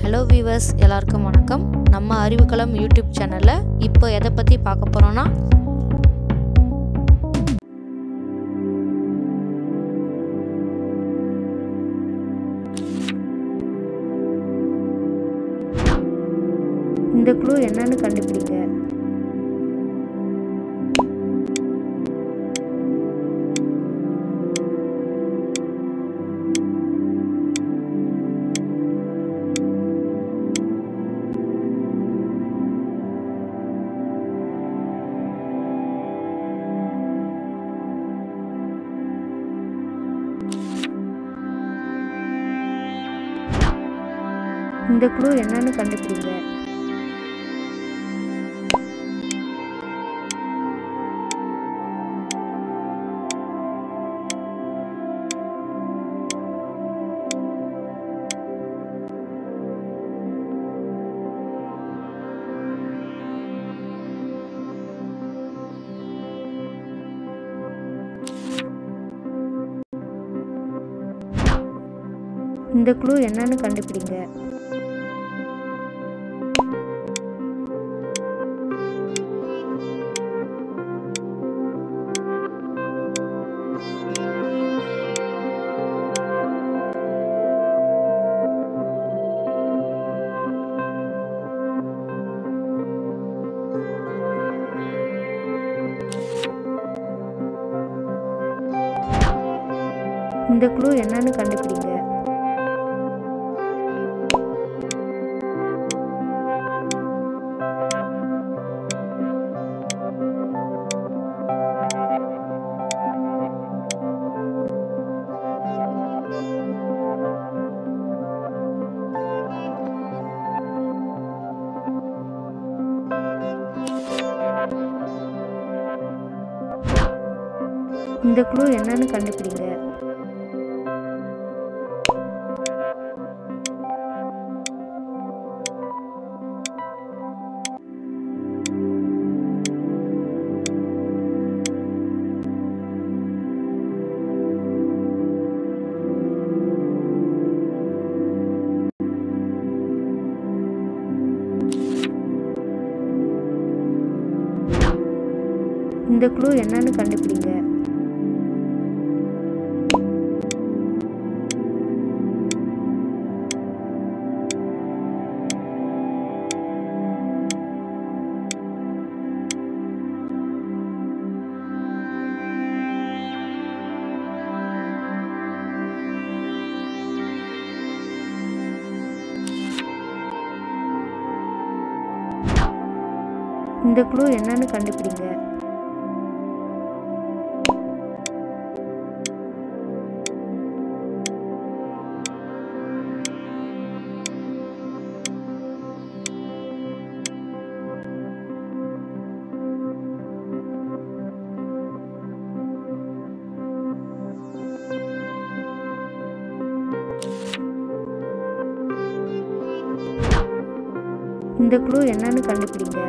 hello viewers எல்லாருக்கும் வணக்கம் நம்ம அறிவுக்களம் யூடியூப் சேனலில் இப்போ எதை பற்றி பார்க்க போகிறோன்னா இந்த க்ளூ என்னன்னு கண்டுபிடிங்க இந்த க்ளூ என்னன்னு கண்டுபிடிங்க இந்த க்ளூ என்னன்னு கண்டுபிடிங்க இந்த க்ளூ என்னன்னு கண்டுபிடிங்க இந்த க்ளூ என்னன்னு கண்டுபிடிங்க இந்த க்ளூ என்னன்னு கண்டுபிடிங்க இந்த க்ளூ என்னன்னு கண்டுபிடிங்க இந்த க்ளூ என்னன்னு கண்டுபிடிங்க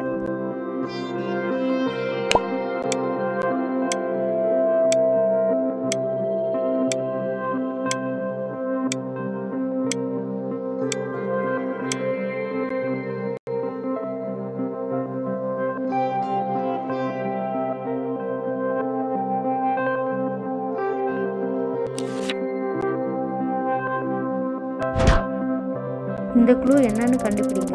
இந்த க்ளூ என்னன்னு கண்டுபிடிங்க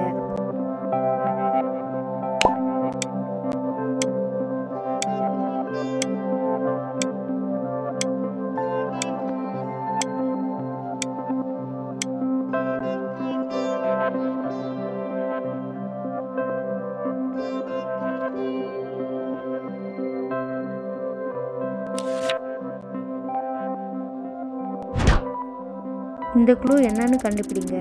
இந்த க்ளூ என்னன்னு கண்டுபிடிங்க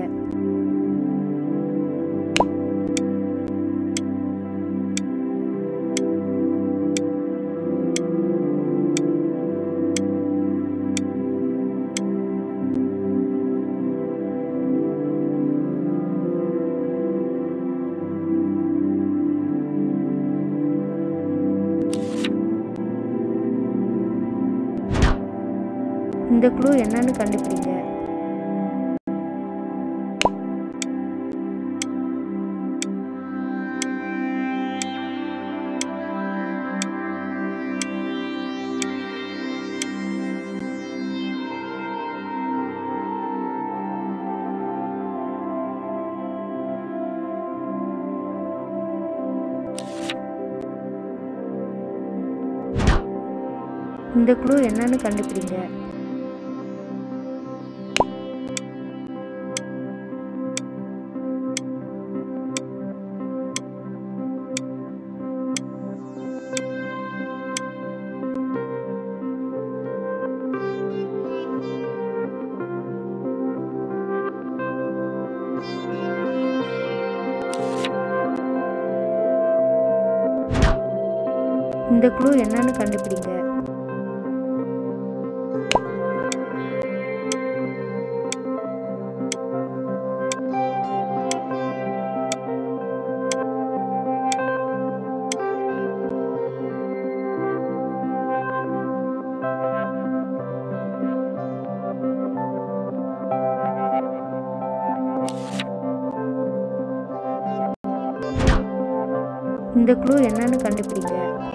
இந்த க்ளூ என்னன்னு கண்டுபிடிங்க இந்த க்ளூ என்னன்னு கண்டுபிடிங்க இந்த க்ளூ என்னன்னு கண்டுபிடிங்க இந்த க்ளூ என்னன்னு கண்டுபிடிங்க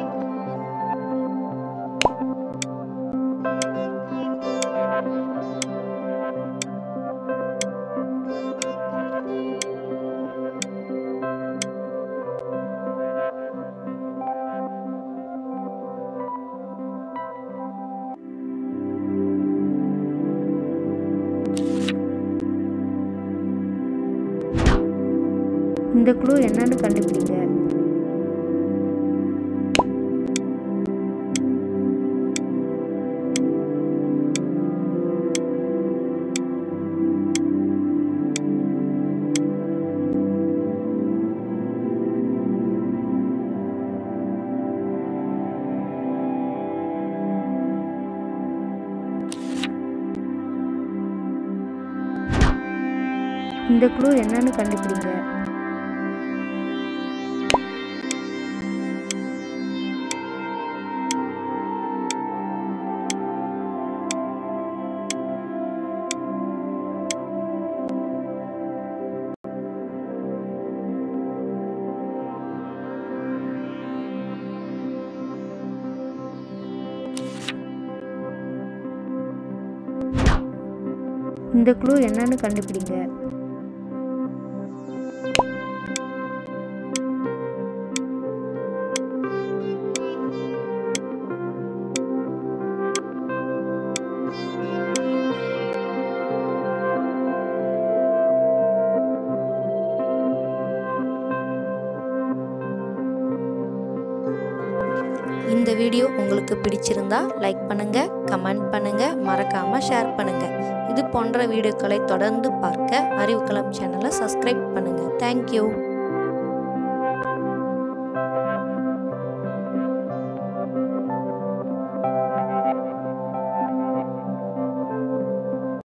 இந்த க்ளூ என்னன்னு கண்டுபிடிங்க இந்த க்ளூ என்னன்னு கண்டுபிடிங்க இந்த க்ளூ என்னன்னு கண்டுபிடிங்க இந்த வீடியோ உங்களுக்கு பிடிச்சிருந்தா லைக் பண்ணுங்க கமெண்ட் பண்ணுங்க மறக்காம ஷேர் பண்ணுங்க இது போன்ற வீடியோக்களை தொடர்ந்து பார்க்க அறிவுக்களம் சேனலை சப்ஸ்கிரைப் பண்ணுங்க தேங்க்யூ